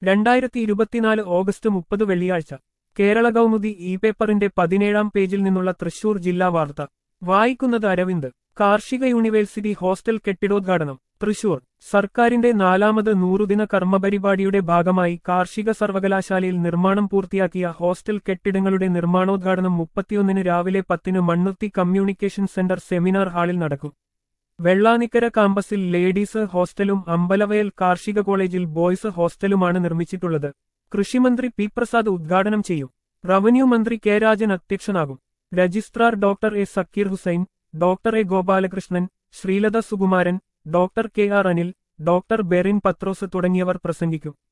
രണ്ടായിരത്തി ഇരുപത്തിനാല് ഓഗസ്റ്റ് മുപ്പത് വെള്ളിയാഴ്ച കേരള കൗമുദി ഇ പേപ്പറിന്റെ പതിനേഴാം പേജിൽ നിന്നുള്ള തൃശൂർ ജില്ലാ വാർത്ത വായിക്കുന്നത് അരവിന്ദ് കാർഷിക യൂണിവേഴ്സിറ്റി ഹോസ്റ്റൽ കെട്ടിടോദ്ഘാടനം തൃശൂർ സർക്കാരിന്റെ നാലാമത് നൂറുദിന കർമ്മപരിപാടിയുടെ ഭാഗമായി കാർഷിക സർവകലാശാലയിൽ നിർമ്മാണം പൂർത്തിയാക്കിയ ഹോസ്റ്റൽ കെട്ടിടങ്ങളുടെ നിർമ്മാണോദ്ഘാടനം മുപ്പത്തിയൊന്നിന് രാവിലെ പത്തിന് മണ്ണുത്തി കമ്മ്യൂണിക്കേഷൻ സെന്റർ സെമിനാർ ഹാളിൽ നടക്കും വെള്ളാനിക്കര കാമ്പസിൽ ലേഡീസ് ഹോസ്റ്റലും അമ്പലവയൽ കാർഷിക കോളേജിൽ ബോയ്സ് ഹോസ്റ്റലുമാണ് നിർമ്മിച്ചിട്ടുള്ളത് കൃഷിമന്ത്രി പി പ്രസാദ് ഉദ്ഘാടനം ചെയ്യും റവന്യൂ മന്ത്രി കെ രാജൻ അധ്യക്ഷനാകും registrar doctor A Zakir Hussain doctor A Gopalakrishnan Sreelatha Sukumaran doctor K R Anil doctor Berin Pathrose തുടങ്ങിയവർ പ്രസംഗിക്കും